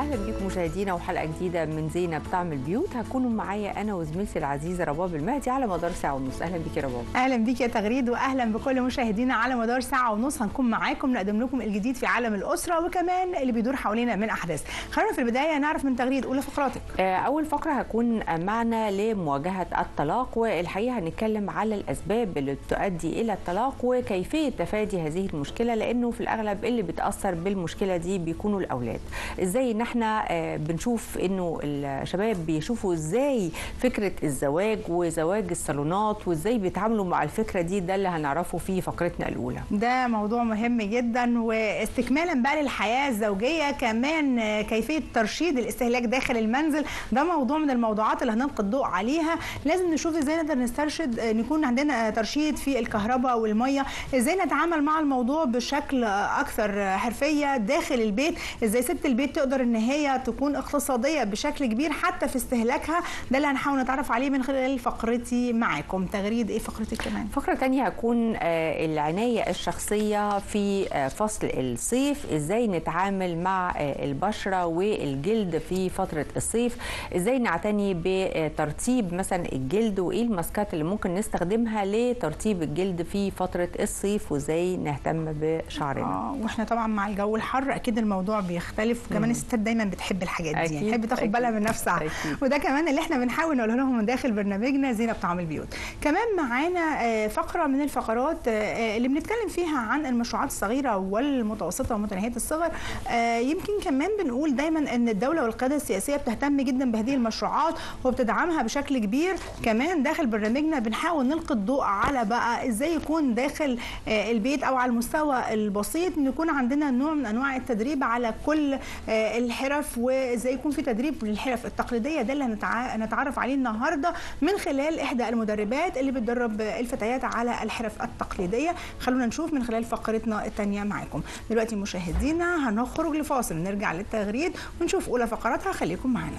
اهلا بيكم مشاهدينا وحلقه جديده من زينب طعم البيوت هكونوا معايا انا وزميلتي العزيزه رباب المهدي على مدار ساعه ونص اهلا بيكي يا رباب اهلا بيك يا تغريد واهلا بكل مشاهدينا على مدار ساعه ونص هنكون معاكم نقدم لكم الجديد في عالم الاسره وكمان اللي بيدور حوالينا من احداث خلينا في البدايه نعرف من تغريد اولى فقراتك آه، اول فقره هكون معنا لمواجهه الطلاق والحقيقه هنتكلم على الاسباب اللي تؤدي الى الطلاق وكيفيه تفادي هذه المشكله لانه في الاغلب اللي بتاثر بالمشكله دي بيكونوا الاولاد ازاي ان احنا آه، بنشوف انه الشباب بيشوفوا ازاي فكره الزواج وزواج الصالونات وازاي بيتعاملوا مع الفكره دي ده اللي هنعرفه في فقرتنا الاولى ده موضوع مهم جدا واستكمالا بقى للحياه الزوجيه كمان آه، كيفيه ترشيد الاستهلاك داخل المنزل ده موضوع من الموضوعات اللي هنلقي الضوء عليها لازم نشوف ازاي نقدر نسترشد آه، نكون عندنا آه، ترشيد في الكهرباء والميه ازاي نتعامل مع الموضوع بشكل آه، اكثر آه، حرفيه داخل البيت ازاي ست البيت تقدر ان هي تكون اقتصاديه بشكل كبير حتى في استهلاكها ده اللي هنحاول نتعرف عليه من خلال فقرتي معاكم تغريد ايه فقرتك كمان فقرة تانية هتكون آه، العناية الشخصية في آه، فصل الصيف ازاي نتعامل مع آه، البشرة والجلد في فترة الصيف ازاي نعتني بترطيب مثلا الجلد وايه الماسكات اللي ممكن نستخدمها لترطيب الجلد في فترة الصيف وازاي نهتم بشعرنا اه واحنا طبعا مع الجو الحر اكيد الموضوع بيختلف وكمان الستات دايما بتحب الحاجات دي يعني أكيد، تحب تاخد أكيد، بالها من نفسها أكيد. وده كمان اللي احنا بنحاول نقوله لهم من داخل برنامجنا زينب طعام البيوت كمان معانا آه، فقره من الفقرات آه، اللي بنتكلم فيها عن المشروعات الصغيره والمتوسطه ومتناهيه الصغر آه، يمكن كمان بنقول دايما ان الدوله والقياده السياسيه بتهتم جدا بهذه المشروعات وبتدعمها بشكل كبير كمان داخل برنامجنا بنحاول نلقي الضوء على بقى ازاي يكون داخل آه، البيت او على المستوى البسيط ان يكون عندنا نوع من انواع التدريب على كل آه، الحرف وازاي يكون في تدريب للحرف التقليديه ده اللي هنتع- هنتعرف عليه النهارده من خلال احدى المدربات اللي بتدرب الفتيات على الحرف التقليديه خلونا نشوف من خلال فقرتنا الثانيه معاكم دلوقتي مشاهدينا هنخرج لفاصل نرجع للتغريد ونشوف اولى فقراتها خليكم معانا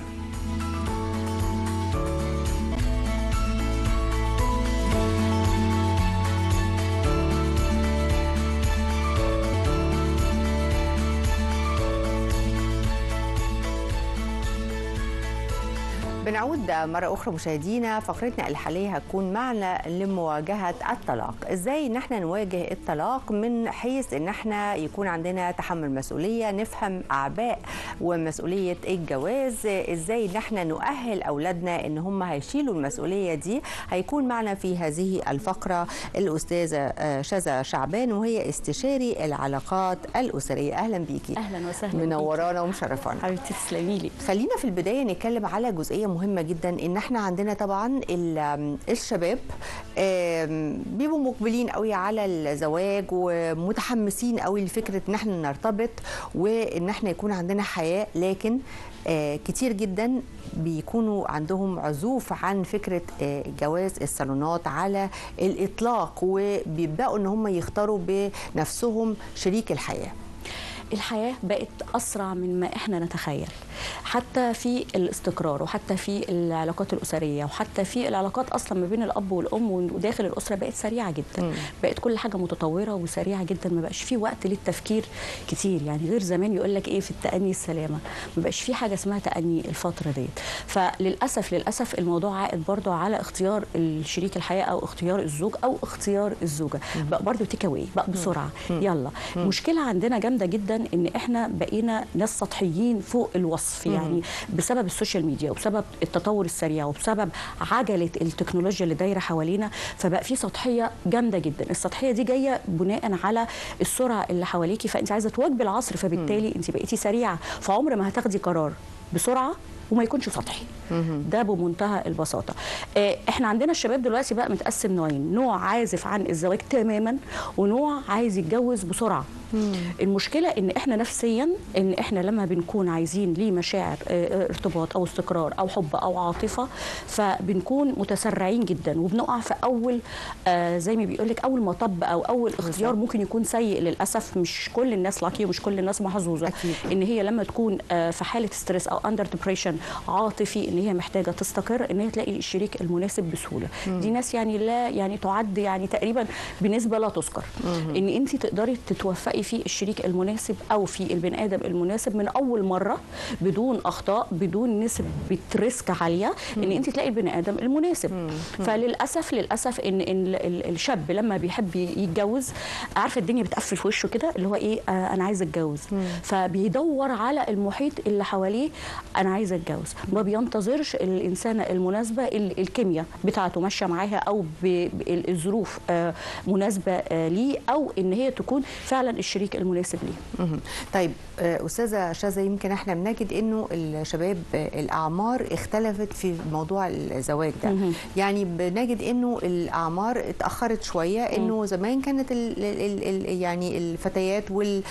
بنعود مرة أخرى مشاهدينا فقرتنا الحالية هتكون معنا لمواجهة الطلاق إزاي إن احنا نواجه الطلاق من حيث إن احنا يكون عندنا تحمل مسؤولية نفهم أعباء ومسؤولية الجواز إزاي إن احنا نؤهل أولادنا إن هم هيشيلوا المسؤولية دي هيكون معنا في هذه الفقرة الأستاذة آه، شذى شعبان وهي استشاري العلاقات الأسرية أهلا بيكي اهلا وسهلا منورانا ومشرفانا حبيبتي تسلمي لي خلينا في البدايه نتكلم على جزئيه مهمه جدا ان احنا عندنا طبعا ال- الشباب آم، بيبقوا مقبلين قوي على الزواج ومتحمسين قوي لفكره ان احنا نرتبط وان احنا يكون عندنا حياه لكن آه، كتير جدا بيكونوا عندهم عزوف عن فكره آه، جواز الصالونات على الاطلاق وبيبداوا ان هم يختاروا بنفسهم شريك الحياه الحياه بقت اسرع من ما احنا نتخيل حتى في الاستقرار وحتى في العلاقات الاسريه وحتى في العلاقات اصلا ما بين الاب والام وداخل الاسره بقت سريعه جدا مم. بقت كل حاجه متطوره وسريعه جدا ما بقاش في وقت للتفكير كتير يعني غير زمان يقول لك ايه في التاني السلامه ما بقاش في حاجه اسمها تاني الفتره ديت فللاسف للاسف الموضوع عائد برضو على اختيار الشريك الحياه او اختيار الزوج او اختيار الزوجه بقى برضو تيك اواي بقى بسرعه يلا مشكله عندنا جامده جدا ان احنا بقينا ناس سطحيين فوق الوصف يعني بسبب السوشيال ميديا وبسبب التطور السريع وبسبب عجله التكنولوجيا اللي دايره حوالينا فبقى في سطحيه جامده جدا السطحيه دي جايه بناء على السرعه اللي حواليكي فانت عايزه تواكبي العصر فبالتالي انت بقيتي سريعه فعمر ما هتاخدي قرار بسرعه وما يكونش سطحي ده بمنتهى البساطه آه، احنا عندنا الشباب دلوقتي بقى متقسم نوعين نوع عازف عن الزواج تماما ونوع عايز يتجوز بسرعه المشكله ان احنا نفسيا ان احنا لما بنكون عايزين ليه مشاعر آه، آه، ارتباط او استقرار او حب او عاطفه فبنكون متسرعين جدا وبنقع في اول آه، زي ما بيقول لك اول مطب او اول اختيار ممكن يكون سيء للاسف مش كل الناس لاكي ومش كل الناس محظوظه أكيد. ان هي لما تكون آه، في حاله ستريس او اندر ديبريشن فعلا عاطفي ان هي محتاجه تستقر ان هي تلاقي الشريك المناسب بسهوله دي ناس يعني لا يعني تعد يعني تقريبا بنسبه لا تذكر ان انت تقدري تتوفقي في الشريك المناسب او في البني ادم المناسب من اول مره بدون اخطاء بدون نسبه ريسك عاليه ان انت تلاقي البني ادم المناسب فللاسف للاسف ان إن ال- ال- الشاب لما بيحب يتجوز عارفه الدنيا بتقفل في وشه كده اللي هو ايه آه انا عايز اتجوز فبيدور على المحيط اللي حواليه انا عايز اتجوز ما بينتظرش الانسانه المناسبه اللي الكيمياء بتاعته ماشيه معاها او ب- ب- الظروف آه مناسبه آه ليه او ان هي تكون فعلا الشريك المناسب ليه مهم. طيب آه، استاذه شاذه يمكن احنا بنجد انه الشباب آه، الاعمار اختلفت في موضوع الزواج ده مهم. يعني بنجد انه الاعمار اتاخرت شويه انه زمان كانت ال ال ال يعني الفتيات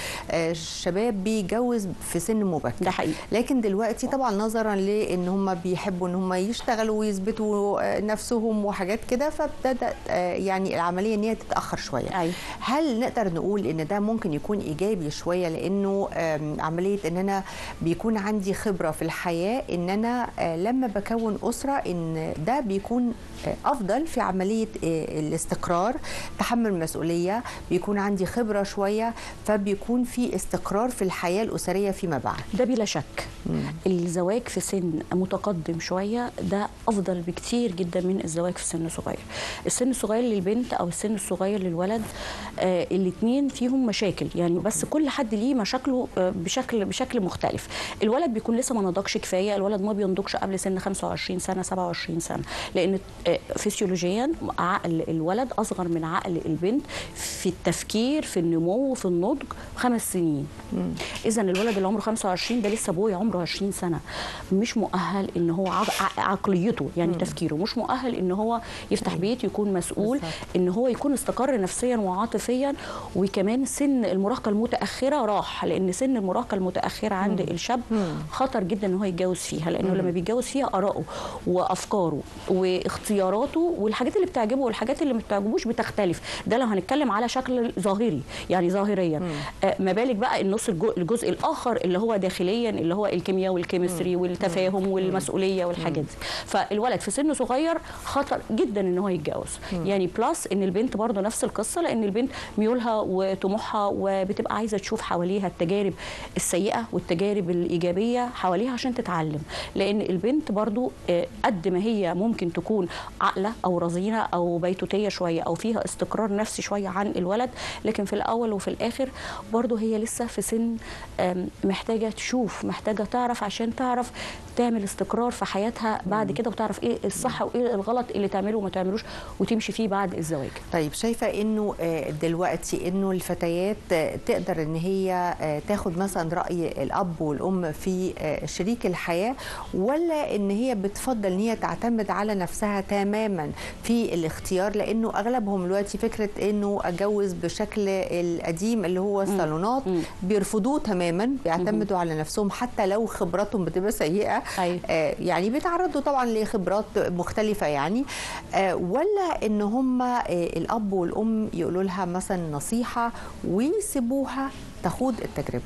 والشباب بيجوز في سن مبكر ده حقيقي لكن دلوقتي طبعا نظرا لان هم بيحبوا ان هم يشتغلوا ويثبتوا آه، نفسهم وحاجات كده فابتدت آه، يعني العمليه ان هي تتاخر شويه أيوة. هل نقدر نقول ان ده ممكن يكون ايجابي شويه لانه آم، عمليه ان انا بيكون عندي خبره في الحياه ان انا آه، لما بكون اسره ان ده بيكون آه، افضل في عمليه آه، الاستقرار تحمل المسؤوليه بيكون عندي خبره شويه فبيكون في استقرار في الحياه الاسريه فيما بعد ده بلا شك الزواج في سن متقدم شويه ده افضل بكتير جدا من الزواج في سن صغير السن الصغير للبنت او السن الصغير للولد آه الاثنين فيهم مشاكل يعني بس كل حد ليه مشاكله آه بشكل بشكل مختلف الولد بيكون لسه ما نضجش كفايه الولد ما بينضجش قبل سن 25 سنه 27 سنه لان آه فسيولوجيا عقل الولد اصغر من عقل البنت في التفكير في النمو في النضج خمس سنين اذا الولد اللي عمره 25 ده لسه بوي عمره 20 سنه مش مؤهل ان هو عق- ع- عقليته يعني تفكيره مش مؤهل ان هو يفتح بيت يكون مسؤول بالظبط. ان هو يكون استقر نفسيا وعاطفيا وكمان سن المراهقه المتاخره راح لان سن المراهقه المتاخره عند الشاب خطر جدا ان هو يتجوز فيها لانه لما بيتجوز فيها اراءه وافكاره واختياراته والحاجات اللي بتعجبه والحاجات اللي ما بتعجبوش بتختلف ده لو هنتكلم على شكل ظاهري يعني ظاهريا آه، ما بالك بقى النص الجو- الجزء الاخر اللي هو داخليا اللي هو الكيمياء والكيمستري والتفاهم والمسؤوليه والحاجات دي فالولد في سن صغير خطر جدا ان هو يتجوز يعني بلس ان البنت برضه نفس القصه لان البنت ميولها وطموحها وبتبقى عايزه تشوف حواليها التجارب السيئه والتجارب الايجابيه حواليها عشان تتعلم لان البنت برضه آه، قد ما هي ممكن تكون عاقله او رزينه او بيتوتيه شويه او فيها استقرار نفسي شويه عن الولد لكن في الاول وفي الاخر برضه هي لسه في سن آم، محتاجه تشوف محتاجه تعرف عشان تعرف تعمل استقرار في حياتها بعد كده وتعرف ايه الصح وايه الغلط اللي تعمله وما تعملوش وتمشي فيه بعد الزواج طيب شايفه انه آه، دلوقتي انه الفتيات آه، تقدر ان هي آه، تاخد مثلا راي الاب والام في آه، شريك الحياه ولا ان هي بتفضل ان هي تعتمد على نفسها تماما في الاختيار لانه اغلبهم دلوقتي فكره انه اتجوز بشكل القديم اللي هو الصالونات مم. بيرفضوه تماما بيعتمدوا على نفسهم حتى لو خبراتهم بتبقى سيئه أيوة. آه، يعني بيتعرضوا طبعا لخبرات مختلفة يعني آه، ولا ان هم آه، الاب والام يقولوا لها مثلا نصيحة ويسيبوها تخوض التجربة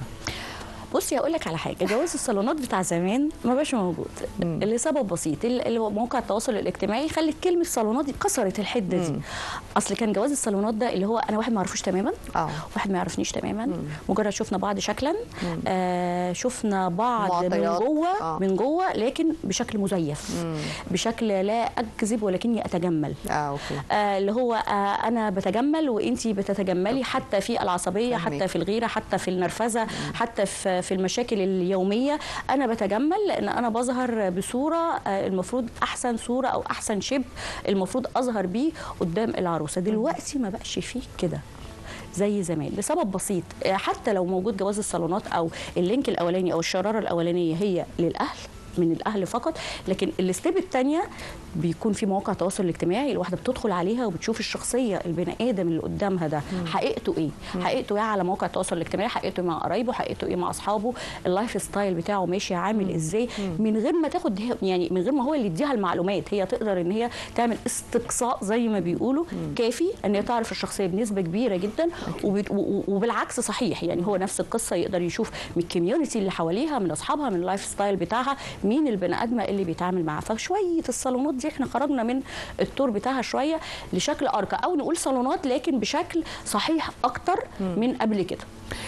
بصي هقول لك على حاجه جواز الصالونات بتاع زمان ما بقاش موجود لسبب بسيط ال- ال- مواقع التواصل الاجتماعي خلت كلمه صالونات دي كسرت الحده دي اصل كان جواز الصالونات ده اللي هو انا واحد ما اعرفوش تماما اه واحد ما يعرفنيش تماما مجرد شفنا بعض شكلا آه شفنا بعض من معطيات. جوه آه. من جوه لكن بشكل مزيف بشكل لا اكذب ولكني اتجمل اه اوكي آه اللي هو آه انا بتجمل وانتي بتتجملي حتى في العصبيه فهمك. حتى في الغيره حتى في النرفزه حتى في في المشاكل اليوميه انا بتجمل لان انا بظهر بصوره آه المفروض احسن صوره او احسن شبه المفروض اظهر بيه قدام العروسه دلوقتي ما بقاش فيه كده زي زمان لسبب بسيط آه، حتى لو موجود جواز الصالونات او اللينك الاولاني او الشراره الاولانيه هي للاهل من الاهل فقط لكن الستيب الثانيه بيكون في مواقع التواصل الاجتماعي الواحده بتدخل عليها وبتشوف الشخصيه البني ادم اللي قدامها ده حقيقته ايه حقيقته ايه على مواقع التواصل الاجتماعي حقيقته مع قرايبه حقيقته ايه مع اصحابه اللايف ستايل بتاعه ماشي عامل ازاي من غير ما تاخد هي- يعني من غير ما هو اللي يديها المعلومات هي تقدر ان هي تعمل استقصاء زي ما بيقولوا كافي ان هي تعرف الشخصيه بنسبه كبيره جدا وبت- و- و- وبالعكس صحيح يعني هو نفس القصه يقدر يشوف من الكوميونتي اللي حواليها من اصحابها من اللايف ستايل بتاعها مين البني ادمه اللي بيتعامل معاها فشويه الصالونات دي احنا خرجنا من التور بتاعها شويه لشكل ارقى او نقول صالونات لكن بشكل صحيح اكتر من قبل كده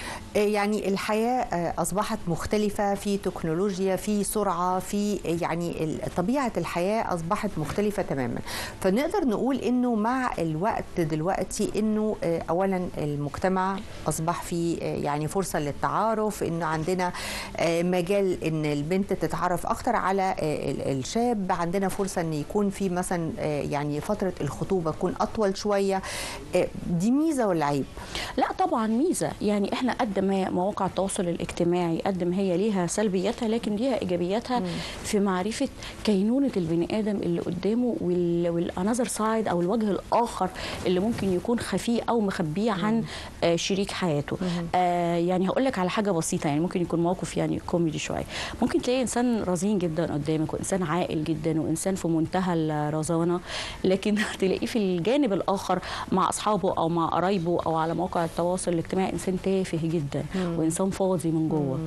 يعني الحياة آه، أصبحت مختلفة في تكنولوجيا في سرعة في يعني ال- طبيعة الحياة أصبحت مختلفة تماما فنقدر نقول إنه مع الوقت دلوقتي إنه آه، أولا المجتمع أصبح فيه آه، يعني فرصة للتعارف إنه عندنا آه، مجال إن البنت تتعرف أكتر على آه، ال- الشاب عندنا فرصة إن يكون في مثلا آه، يعني فترة الخطوبة تكون أطول شوية آه، دي ميزة ولا عيب؟ لا طبعا ميزه يعني احنا قد ما مواقع التواصل الاجتماعي قد ما هي ليها سلبياتها لكن ليها ايجابياتها في معرفه كينونه البني ادم اللي قدامه والانذر سايد او الوجه الاخر اللي ممكن يكون خفيه او مخبيه عن آه شريك حياته آه يعني هقول لك على حاجه بسيطه يعني ممكن يكون موقف يعني كوميدي شويه ممكن تلاقي انسان رزين جدا قدامك وانسان عاقل جدا وانسان في منتهى الرزانه لكن تلاقيه في الجانب الاخر مع اصحابه او مع قرايبه او على مواقع التواصل الاجتماعي انسان تافه جدا وانسان فاضي من جوه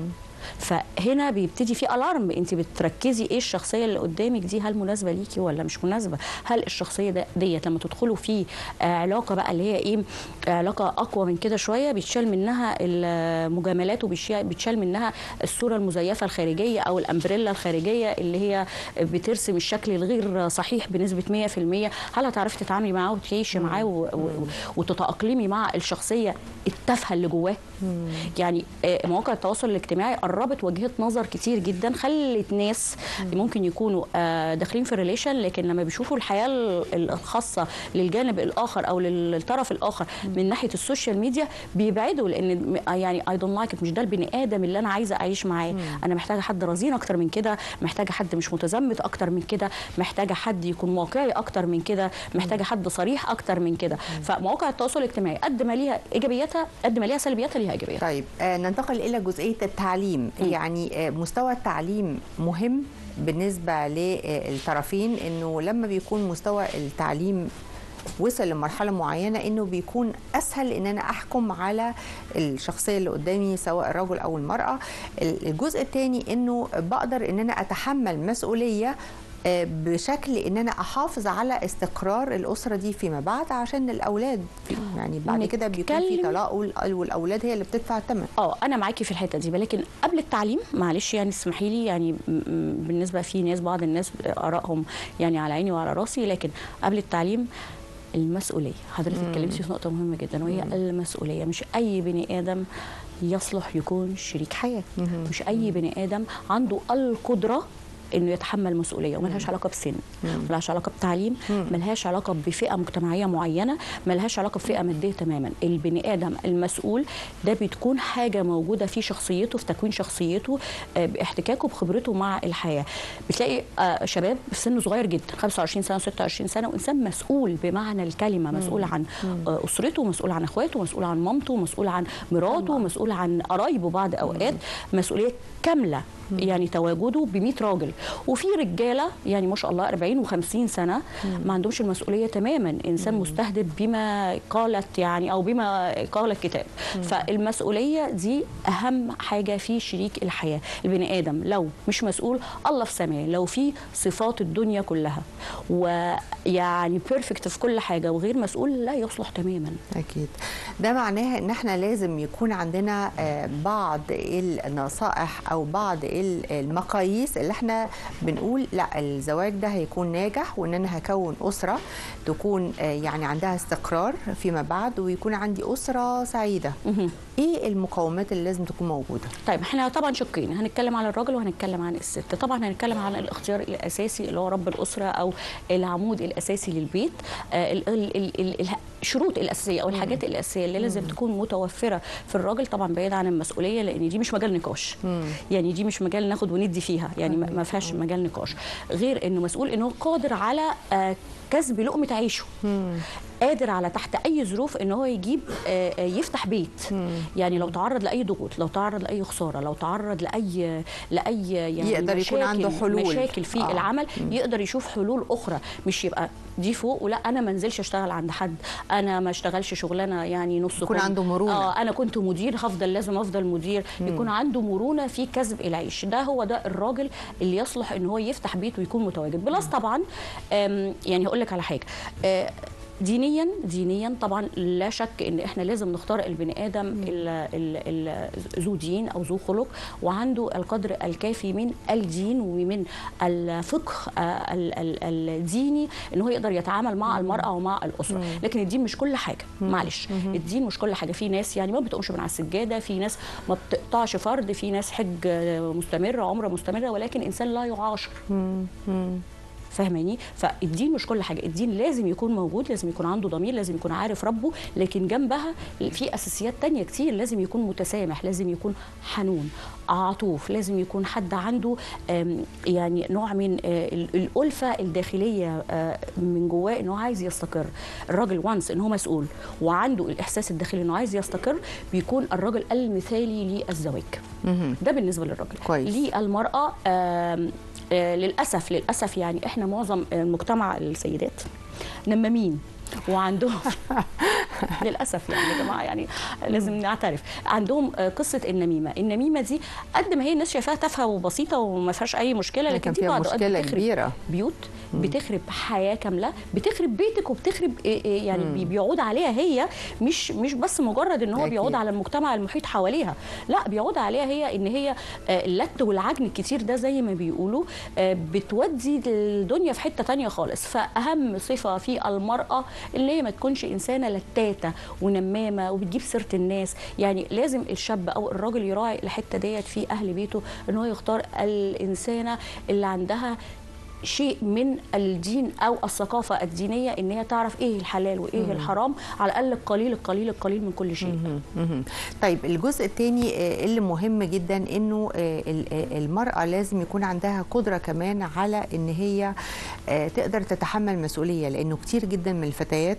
فهنا بيبتدي في الارم انت بتركزي ايه الشخصيه اللي قدامك دي هل مناسبه ليكي ولا مش مناسبه هل الشخصيه ده ديت لما تدخلوا في آه، علاقه بقى اللي هي ايه علاقه اقوى من كده شويه بيتشال منها المجاملات وبيتشال منها الصوره المزيفه الخارجيه او الامبريلا الخارجيه اللي هي بترسم الشكل الغير صحيح بنسبه 100% هل هتعرفي تتعاملي معاه وتعيشي معاه و- و- وتتاقلمي مع الشخصيه التافهه اللي جواه يعني آه، مواقع التواصل الاجتماعي قربت وجهه نظر كتير جدا خلت ناس ممكن يكونوا آه، داخلين في ريليشن لكن لما بيشوفوا الحياه ال- الخاصه للجانب الاخر او للطرف الاخر من ناحيه السوشيال ميديا بيبعدوا لان م- يعني اي دونت لايك مش ده البني ادم اللي انا عايزه اعيش معاه انا محتاجه حد رزين اكتر من كده محتاجه حد مش متزمت اكتر من كده محتاجه حد يكون واقعي اكتر من كده محتاجه حد صريح اكتر من كده فمواقع التواصل الاجتماعي قد ما ليها ايجابياتها قد ما ليها سلبياتها ليها ايجابيات طيب آه ننتقل الى جزئيه التعليم يعني آه مستوى التعليم مهم بالنسبه للطرفين انه لما بيكون مستوى التعليم وصل لمرحلة معينة انه بيكون اسهل ان انا احكم على الشخصية اللي قدامي سواء الرجل او المرأة الجزء الثاني انه بقدر ان انا اتحمل مسؤولية آه، بشكل ان انا احافظ على استقرار الاسره دي فيما بعد عشان الاولاد في- يعني بعد كده بيكون في نتكلم- طلاق وال- والاولاد هي اللي بتدفع الثمن اه انا معاكي في الحته دي لكن قبل التعليم معلش يعني اسمحي لي يعني م- م- بالنسبه في ناس بعض الناس ارائهم يعني على عيني وعلى راسي لكن قبل التعليم المسؤوليه حضرتك اتكلمتي في نقطه مهمه جدا وهي المسؤوليه مش اي بني ادم يصلح يكون شريك حياه مش اي بني ادم عنده القدره انه يتحمل مسؤوليه وملهاش علاقه بسن ملهاش علاقه بتعليم ملهاش علاقه بفئه مجتمعيه معينه ملهاش علاقه بفئه ماديه تماما البني ادم المسؤول ده بتكون حاجه موجوده في شخصيته في تكوين شخصيته آه، باحتكاكه بخبرته مع الحياه بتلاقي آه، شباب في سن صغير جدا 25 سنه 26 سنه وانسان مسؤول بمعنى الكلمه مسؤول عن آه، اسرته مسؤول عن اخواته مسؤول عن مامته مسؤول عن مراته مسؤول عن قرايبه بعض اوقات مسؤوليه كامله يعني تواجده ب 100 راجل وفي رجاله يعني ما شاء الله 40 و50 سنه ما عندهمش المسؤوليه تماما انسان مستهدف بما قالت يعني او بما قال الكتاب فالمسؤوليه دي اهم حاجه في شريك الحياه البني ادم لو مش مسؤول الله في سماه لو في صفات الدنيا كلها ويعني بيرفكت في كل حاجه وغير مسؤول لا يصلح تماما أكيد ده معناها إن إحنا لازم يكون عندنا آه، بعض النصائح أو بعض ال- المقاييس اللي إحنا بنقول لا الزواج ده هيكون ناجح وإن أنا هكون أسرة تكون آه، يعني عندها استقرار فيما بعد ويكون عندي أسرة سعيدة إيه المقومات اللي لازم تكون موجودة؟ طيب احنا طبعا شقين هنتكلم عن الراجل وهنتكلم عن الست طبعا هنتكلم عن الاختيار الاساسي اللي هو رب الاسره او العمود الاساسي للبيت آه ال ال ال ال الشروط الاساسيه او الحاجات الاساسيه اللي لازم تكون متوفره في الراجل طبعا بعيد عن المسؤوليه لان دي مش مجال نقاش يعني دي مش مجال ناخد وندي فيها يعني ما ما فيهاش مجال نقاش غير انه مسؤول انه قادر على آه كسب لقمه عيشه قادر على تحت اي ظروف ان هو يجيب آه، آه، يفتح بيت يعني لو تعرض لاي ضغوط لو تعرض لاي خساره لو تعرض لاي لاي يعني يقدر يكون مشاكل- عنده حلول. مشاكل في آه. آه. العمل يقدر يشوف حلول اخرى مش يبقى دي فوق ولا انا ما انزلش اشتغل عند حد انا ما اشتغلش شغلانه يعني نص يكون كم. عنده مرونة. اه انا كنت مدير هفضل لازم افضل مدير يكون عنده مرونه في كسب العيش ده هو ده الراجل اللي يصلح ان هو يفتح بيت ويكون متواجد بلس طبعا آم، يعني هقول لك على حاجه آه، دينيا دينيا طبعا لا شك ان احنا لازم نختار البني ادم ال- ال- ال- ذو دين او ذو خلق وعنده القدر الكافي من الدين ومن الفقه آه، ال- ال- الديني ان هو يقدر يتعامل مع المراه ومع الاسره لكن الدين مش كل حاجه معلش الدين مش كل حاجه في ناس يعني ما بتقومش من على السجاده في ناس ما بتقطعش فرد في ناس حج آه، مستمره عمره مستمره ولكن انسان لا يعاشر فاهماني فالدين مش كل حاجه الدين لازم يكون موجود لازم يكون عنده ضمير لازم يكون عارف ربه لكن جنبها في اساسيات تانية كتير لازم يكون متسامح لازم يكون حنون عطوف لازم يكون حد عنده آم، يعني نوع من آه، ال- الالفه الداخليه آه، من جواه انه عايز يستقر الراجل وانس ان هو مسؤول وعنده الاحساس الداخلي انه عايز يستقر بيكون الراجل المثالي للزواج ده بالنسبه للراجل كويس. للمراه آم، آه، للاسف للاسف يعني احنا معظم المجتمع السيدات نمامين وعندهم للاسف يعني يا جماعه يعني لازم نعترف عندهم آه، قصه النميمه النميمه دي قد ما هي الناس شايفاها تافهه وبسيطه وما فيهاش اي مشكله لكن لكن دي فيها بعد أوقات مشكلة بتخرب كبيرة. بيوت بتخرب حياه كامله بتخرب بيتك وبتخرب إيه إيه يعني بي- بيعود عليها هي مش مش بس مجرد ان هو أكيد. بيعود على المجتمع المحيط حواليها لا بيعود عليها هي ان هي آه، اللت والعجن الكتير ده زي ما بيقولوا آه، بتودي الدنيا في حته تانية خالص فاهم صفه في المراه ان هي ما تكونش انسانه لتاته ونمامه وبتجيب سيره الناس يعني لازم الشاب او الراجل يراعي الحته ديت في اهل بيته ان هو يختار الانسانه اللي عندها شيء من الدين او الثقافه الدينيه ان هي تعرف ايه الحلال وايه الحرام على الاقل القليل القليل القليل من كل شيء مهم. طيب الجزء الثاني اللي مهم جدا انه آه، ال- آه، المراه لازم يكون عندها قدره كمان على ان هي آه، تقدر تتحمل مسؤوليه لانه كتير جدا من الفتيات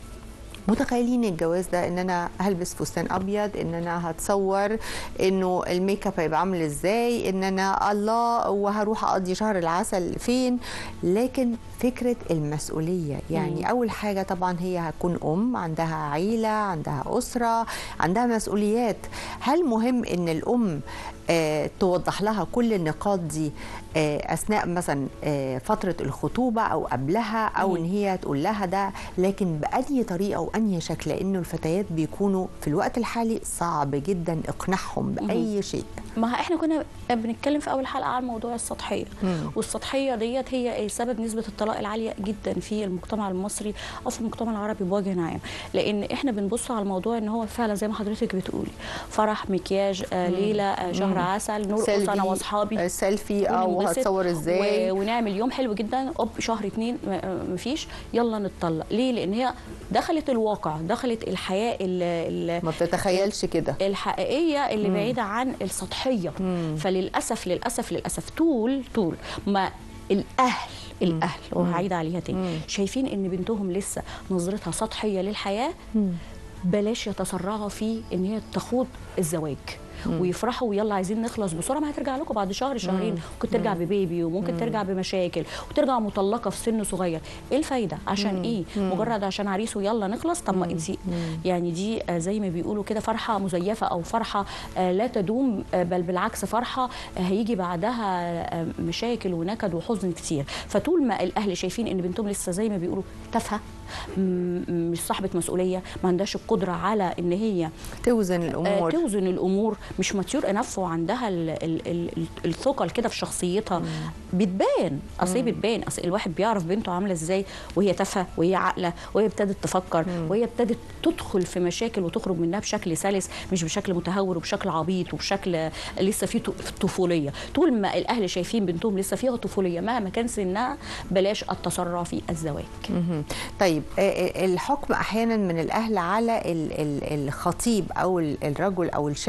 متخيلين الجواز ده ان انا هلبس فستان ابيض ان انا هتصور انه الميك اب هيبقى عامل ازاي ان انا الله وهروح اقضي شهر العسل فين لكن فكره المسؤوليه يعني مم. اول حاجه طبعا هي هتكون ام عندها عيله عندها اسره عندها مسؤوليات هل مهم ان الام آه، توضح لها كل النقاط دي آه، اثناء مثلا آه، فتره الخطوبه او قبلها او مم. ان هي تقول لها ده لكن باي طريقه وانهي شكل لانه الفتيات بيكونوا في الوقت الحالي صعب جدا اقناعهم باي شيء ما احنا كنا بنتكلم في اول حلقه عن موضوع السطحيه مم. والسطحيه ديت هي سبب نسبه الطلاق العاليه جدا في المجتمع المصري او في المجتمع العربي بوجه عام لان احنا بنبص على الموضوع ان هو فعلا زي ما حضرتك بتقولي فرح مكياج آه ليله آه شهر عسل نرقص انا سيلفي، واصحابي آه، سيلفي اه وننبسط وهتصور ازاي و... ونعمل يوم حلو جدا اوب شهر اتنين م- مفيش يلا نتطلق ليه لان هي دخلت الواقع دخلت الحياه ال... ال... ما بتتخيلش كده الحقيقيه اللي مم. بعيده عن السطحيه مم. فللاسف للاسف للاسف طول طول ما الاهل الاهل وهعيد عليها تاني شايفين ان بنتهم لسه نظرتها سطحيه للحياه بلاش يتسرعوا في ان هي تخوض الزواج ويفرحوا ويلا عايزين نخلص بسرعه ما هترجع لكم بعد شهر شهرين ممكن ترجع ببيبي وممكن ترجع بمشاكل وترجع مطلقه في سن صغير ايه الفايده عشان ايه مجرد عشان عريس ويلا نخلص طب ما انت يعني دي آه، زي ما بيقولوا كده فرحه مزيفه او فرحه آه، لا تدوم آه، بل بالعكس فرحه آه، هيجي بعدها آه، مشاكل ونكد وحزن كتير فطول ما الاهل شايفين ان بنتهم لسه زي ما بيقولوا تافهه م- مش صاحبه مسؤوليه ما عندهاش القدره على ان هي توزن آه، الامور توزن الامور مش ماتيور انف وعندها ال- ال- ال- ال- الثقل كده في شخصيتها بتبان اصل هي بتبان اصل الواحد بيعرف بنته عامله ازاي وهي تافهه وهي عاقله وهي ابتدت تفكر وهي ابتدت تدخل في مشاكل وتخرج منها بشكل سلس مش بشكل متهور وبشكل عبيط وبشكل لسه فيه ط- طفوليه طول ما الاهل شايفين بنتهم لسه فيها طفوليه مهما كان سنها بلاش التسرع في الزواج مهم. طيب آه، آه، الحكم احيانا من الاهل على ال- ال- الخطيب او ال- الرجل او الشاب اللي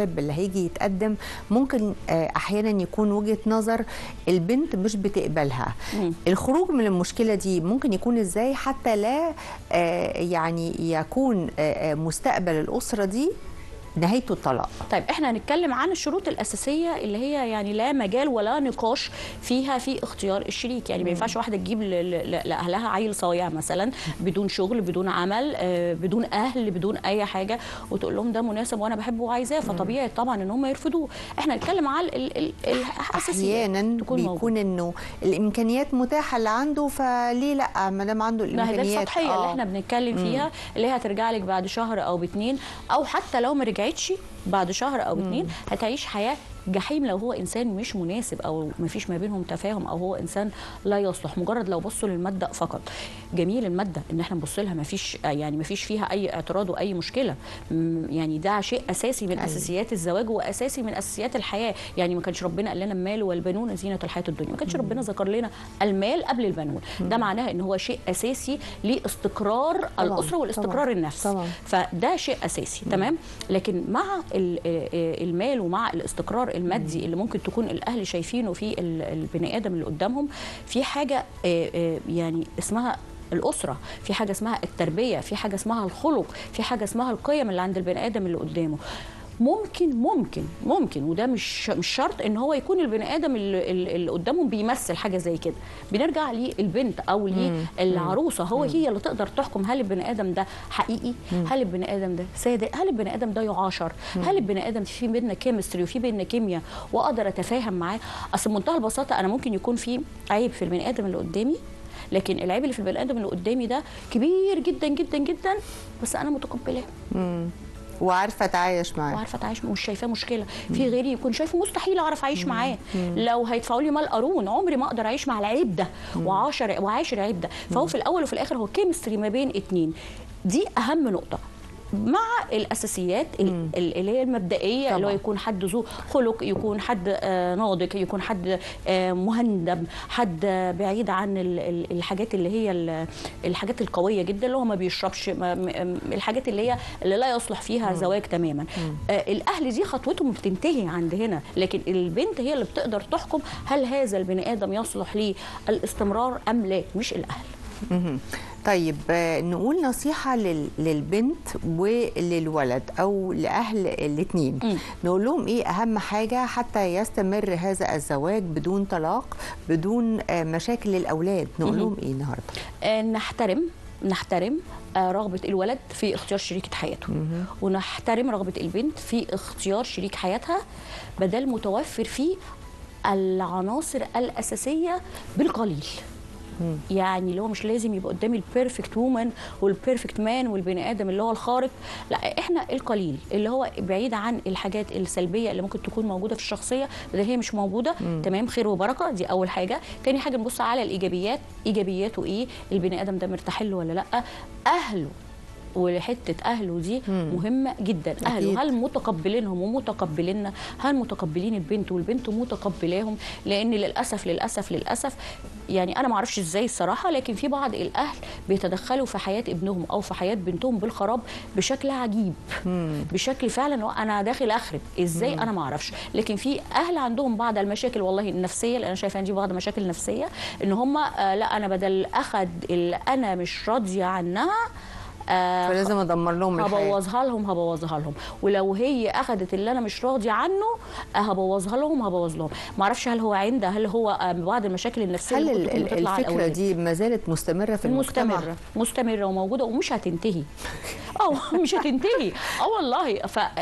هيجي يتقدم ممكن آه، احيانا يكون وجهه نظر البنت مش بتقبلها مم. الخروج من المشكله دي ممكن يكون ازاي حتى لا آه، يعني يكون آه، آه، مستقبل الاسره دي نهايته الطلاق طيب احنا هنتكلم عن الشروط الاساسيه اللي هي يعني لا مجال ولا نقاش فيها في اختيار الشريك يعني ما ينفعش واحده تجيب ل- ل- لاهلها عيل صايع مثلا بدون شغل بدون عمل آه، بدون اهل بدون اي حاجه وتقول لهم ده مناسب وانا بحبه وعايزاه فطبيعي طبعا ان هم يرفضوه احنا هنتكلم على ال- ال- الاساسيات احيانا تكون بيكون موجودة. انه الامكانيات متاحه اللي عنده فليه لا ما دام عنده ما هي الامكانيات ده السطحيه اللي آه. احنا بنتكلم فيها اللي هي هترجع لك بعد شهر او باتنين او حتى لو ما رجعتش بعد شهر او اتنين هتعيش حياه جحيم لو هو انسان مش مناسب او ما فيش ما بينهم تفاهم او هو انسان لا يصلح مجرد لو بصوا للماده فقط جميل الماده ان احنا نبص لها ما فيش يعني ما فيش فيها اي اعتراض واي مشكله م- يعني ده شيء اساسي من اساسيات الزواج واساسي من اساسيات الحياه يعني ما كانش ربنا قال لنا المال والبنون زينه الحياه الدنيا ما كانش ربنا ذكر لنا المال قبل البنون ده معناه ان هو شيء اساسي لاستقرار الاسره والاستقرار طبعاً، النفسي طبعاً. فده شيء اساسي تمام لكن مع ال- آه، المال ومع الاستقرار المادي اللي ممكن تكون الاهل شايفينه في ال- البني ادم اللي قدامهم في حاجه آه، آه، يعني اسمها الأسرة في حاجة اسمها التربية في حاجة اسمها الخلق في حاجة اسمها القيم اللي عند البني آدم اللي قدامه ممكن ممكن ممكن وده مش مش شرط ان هو يكون البني ادم اللي, اللي قدامهم بيمثل حاجه زي كده بنرجع للبنت او للعروسه هو هي اللي تقدر تحكم هل البني ادم ده حقيقي هل البني ادم ده صادق هل البني ادم ده يعاشر هل البني ادم في بيننا كيمستري وفي بيننا كيمياء واقدر اتفاهم معاه اصل بمنتهى البساطه انا ممكن يكون في عيب في البني ادم اللي قدامي لكن العيب اللي في البني ادم اللي قدامي ده كبير جدا جدا جدا بس انا متقبلاه مم. وعارفه اتعايش معاه وعارفه اتعايش مش شايفاه مشكله في غيري يكون شايفه مستحيل اعرف اعيش معاه لو هيدفعوا لي مال قارون عمري ما اقدر اعيش مع العيب ده وعاشر وعاشر العيب ده فهو في الاول وفي الاخر هو كيمستري ما بين اتنين دي اهم نقطه مع الاساسيات ال- ال- اللي هي المبدئيه اللي هو طبعاً. يكون حد ذو خلق يكون حد آه، ناضج يكون حد آه، مهندم حد آه، بعيد عن ال- ال- الحاجات اللي هي ال- الحاجات القويه جدا اللي هو ما بيشربش ما- م- الحاجات اللي هي اللي لا يصلح فيها زواج تماما آه، الاهل دي خطوتهم بتنتهي عند هنا لكن البنت هي اللي بتقدر تحكم هل هذا البني ادم يصلح للاستمرار ام لا مش الاهل مهم. طيب آه، نقول نصيحة لل- للبنت وللولد أو لأهل الاتنين مم. نقول لهم إيه أهم حاجة حتى يستمر هذا الزواج بدون طلاق بدون آه، مشاكل للأولاد نقول لهم إيه النهاردة آه، نحترم نحترم آه، رغبة الولد في اختيار شريكة حياته ونحترم رغبة البنت في اختيار شريك حياتها بدل متوفر فيه العناصر الأساسية بالقليل يعني اللي هو مش لازم يبقى قدامي البيرفكت وومن والبيرفكت مان والبني ادم اللي هو الخارق لا احنا القليل اللي هو بعيد عن الحاجات السلبيه اللي ممكن تكون موجوده في الشخصيه بدل هي مش موجوده تمام خير وبركه دي اول حاجه تاني حاجه نبص على الايجابيات ايجابياته ايه البني ادم ده مرتاح له ولا لا اهله وحته اهله دي مهمه جدا أكيد. اهله هل متقبلينهم ومتقبليننا هل متقبلين البنت والبنت متقبلاهم لان للاسف للاسف للاسف يعني انا ما اعرفش ازاي الصراحه لكن في بعض الاهل بيتدخلوا في حياه ابنهم او في حياه بنتهم بالخراب بشكل عجيب بشكل فعلا هو انا داخل اخرب ازاي انا ما اعرفش لكن في اهل عندهم بعض المشاكل والله النفسيه لان انا شايفه ان دي بعض المشاكل النفسيه ان هم آه لا انا بدل اخد اللي انا مش راضيه عنها آه فلازم أدمر لهم الحياة هبوظها لهم هبوظها لهم ولو هي اخذت اللي انا مش راضي عنه آه، هبوظها لهم هبوظ لهم ما اعرفش هل هو عنده هل هو آه، بعض المشاكل النفسيه هل اللي ال- ممكن تكون ال- بتطلع على الفكرة الأولاد؟ دي ما زالت مستمرة في المجتمع مستمره مستمره وموجوده ومش هتنتهي اه مش هتنتهي اه والله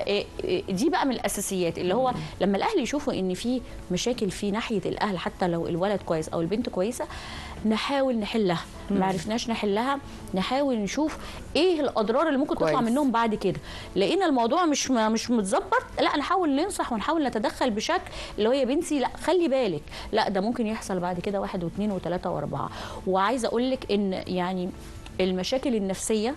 فدي بقى من الاساسيات اللي هو لما الاهل يشوفوا ان في مشاكل في ناحيه الاهل حتى لو الولد كويس او البنت كويسه نحاول نحلها ما عرفناش نحلها نحاول نشوف ايه الاضرار اللي ممكن تطلع كويس. منهم بعد كده لقينا الموضوع مش مش متظبط لا نحاول ننصح ونحاول نتدخل بشكل اللي هو يا بنتي لا خلي بالك لا ده ممكن يحصل بعد كده واحد واثنين وثلاثه واربعه وعايزه اقول لك ان يعني المشاكل النفسيه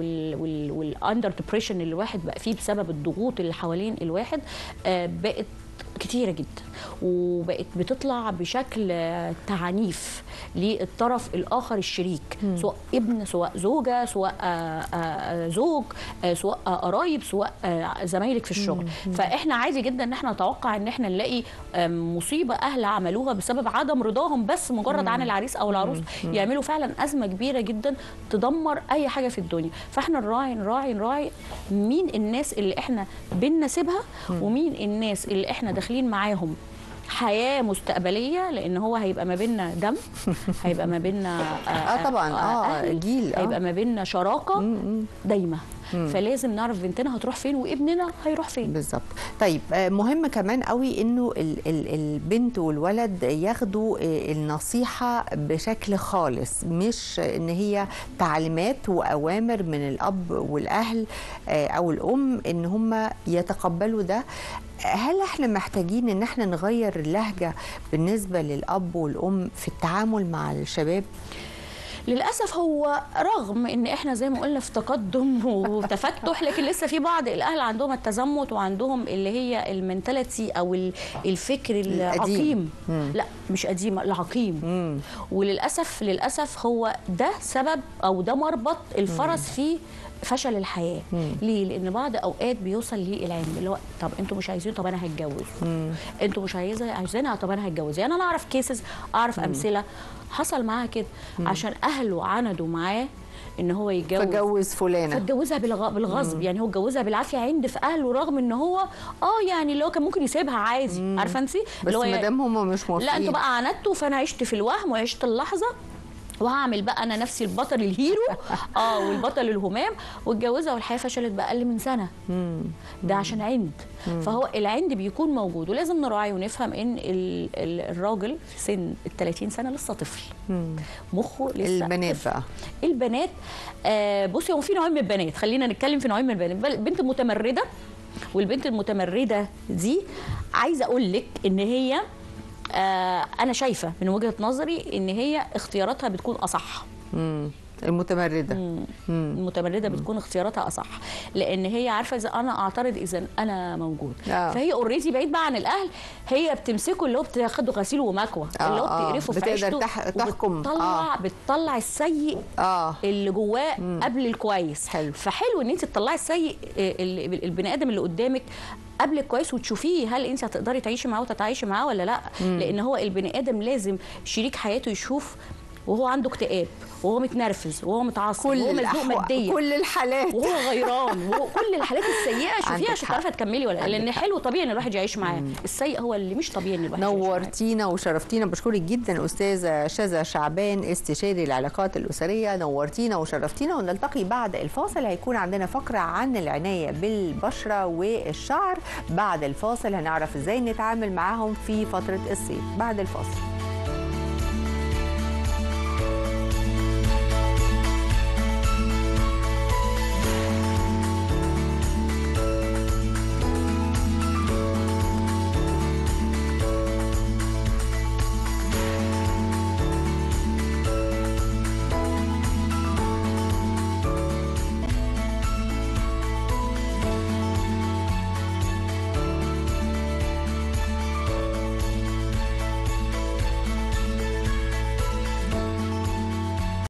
والاندر ديبريشن اللي الواحد بقى فيه بسبب الضغوط اللي حوالين الواحد آه، بقت كتيره جدا وبقت بتطلع بشكل آه، تعنيف للطرف الاخر الشريك سواء ابن سواء زوجه سواء آه، آه، زوج آه، سواء آه، قرايب سواء آه، زمايلك في الشغل فاحنا عادي جدا ان احنا نتوقع ان احنا نلاقي آم، مصيبه اهل عملوها بسبب عدم رضاهم بس مجرد عن العريس او العروس يعملوا فعلا ازمه كبيره جدا تدمر اي حاجه في الدنيا فاحنا نراعي نراعي نراعي مين الناس اللي احنا بنناسبها ومين الناس اللي احنا داخلين معاهم حياه مستقبليه لان هو هيبقى ما بيننا دم هيبقى ما بيننا اه طبعا اه أهل، جيل هيبقى اه ما بيننا شراكه دايمه فلازم نعرف بنتنا هتروح فين وابننا هيروح فين بالظبط طيب آه، مهم كمان قوي انه ال ال البنت والولد ياخدوا آه، النصيحه بشكل خالص مش ان هي تعليمات واوامر من الاب والاهل آه، او الام ان هم يتقبلوا ده هل احنا محتاجين ان احنا نغير اللهجه بالنسبه للاب والام في التعامل مع الشباب للاسف هو رغم ان احنا زي ما قلنا في تقدم وتفتح لكن لسه في بعض الاهل عندهم التزمت وعندهم اللي هي المنتاليتي او ال- الفكر العقيم لا مش قديم العقيم وللاسف للاسف هو ده سبب او ده مربط الفرس في فشل الحياه ليه لان بعض اوقات بيوصل للعلم اللي هو طب انتوا مش عايزين طب انا هتجوز انتوا مش عايزه عايزينها طب انا هتجوز يعني انا اعرف كيسز اعرف امثله حصل معاها كده عشان اهله عندوا معاه ان هو يتجوز فجوز فلانه فاتجوزها بالغ... بالغصب يعني هو اتجوزها بالعافيه عند في اهله رغم ان هو اه يعني اللي هو كان ممكن يسيبها عادي عارفه انت بس ما دام هم مش موافقين لا انتوا بقى عاندتوا فانا عشت في الوهم وعشت اللحظه وهعمل بقى انا نفسي البطل الهيرو اه والبطل الهمام واتجوزها والحياه فشلت باقل من سنه ده عشان عند فهو العند بيكون موجود ولازم نراعي ونفهم ان ال- ال- الراجل في سن ال 30 سنه لسه طفل مخه لسه البنات طفل. بقى البنات آه بصي هو في نوعين من البنات خلينا نتكلم في نوعين من البنات بل- البنت المتمرده والبنت المتمرده دي عايزه اقول لك ان هي آه انا شايفه من وجهه نظري ان هي اختياراتها بتكون اصح مم. المتمرده المتمرده بتكون اختياراتها اصح لان هي عارفه اذا انا اعترض اذا انا موجود آه. فهي اوريدي بعيد بقى عن الاهل هي بتمسكه اللي هو بتاخده غسيل ومكوى آه، اللي هو آه. بتقرفه في بتقدر عيشته تح- تحكم. بتطلع بتطلع السيء اه اللي جواه قبل الكويس حلو. فحلو ان انت تطلعي السيء آه، ال- البني ادم اللي قدامك قبل الكويس وتشوفيه هل انت هتقدري تعيشي معاه وتتعايشي معاه ولا لا لان هو البني ادم لازم شريك حياته يشوف وهو عنده اكتئاب وهو متنرفز وهو متعصب كل وهو مزنوق الأحوال ماديا كل الحالات وهو غيران وهو كل الحالات السيئه عندك شوفيها عشان حق. تعرفي تكملي ولا لا عندك لان حق. حلو طبيعي ان الواحد يعيش معاه السيء هو اللي مش طبيعي ان الواحد يعيش معاه نورتينا وشرفتينا بشكرك جدا استاذه شذا شعبان استشاري العلاقات الاسريه نورتينا وشرفتينا ونلتقي بعد الفاصل هيكون عندنا فقره عن العنايه بالبشره والشعر بعد الفاصل هنعرف ازاي نتعامل معاهم في فتره الصيف بعد الفاصل